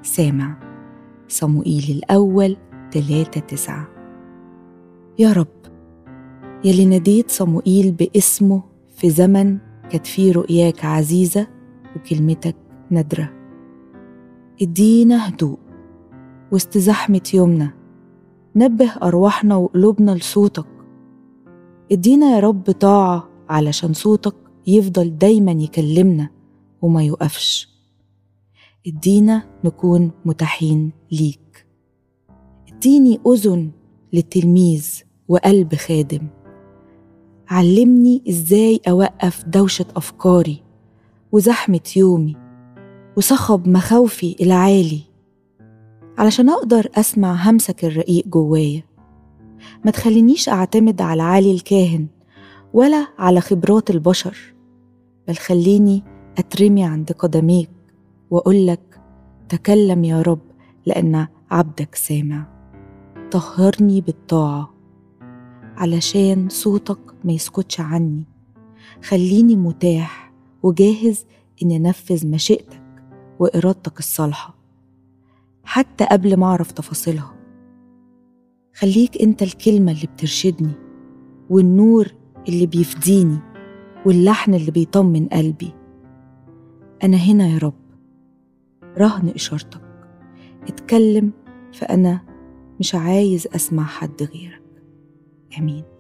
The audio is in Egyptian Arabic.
سامع صموئيل الأول تلاتة تسعة يا رب يلي ناديت صموئيل باسمه في زمن كانت فيه رؤياك عزيزة وكلمتك نادرة ادينا هدوء وسط زحمة يومنا نبه أرواحنا وقلوبنا لصوتك ادينا يا رب طاعة علشان صوتك يفضل دايما يكلمنا وما يوقفش ادينا نكون متاحين ليك اديني أذن للتلميذ وقلب خادم علمني ازاي أوقف دوشة أفكاري وزحمة يومي وصخب مخاوفي العالي علشان أقدر أسمع همسك الرقيق جوايا ما تخلينيش أعتمد على علي الكاهن ولا على خبرات البشر بل خليني أترمي عند قدميك وأقولك تكلم يا رب لأن عبدك سامع طهرني بالطاعة علشان صوتك ما يسكتش عني خليني متاح وجاهز إني أنفذ مشيئتك وإرادتك الصالحة حتى قبل ما أعرف تفاصيلها خليك أنت الكلمة اللي بترشدني والنور اللي بيفديني واللحن اللي بيطمن قلبي أنا هنا يا رب رهن إشارتك اتكلم فأنا مش عايز أسمع حد غيرك آمين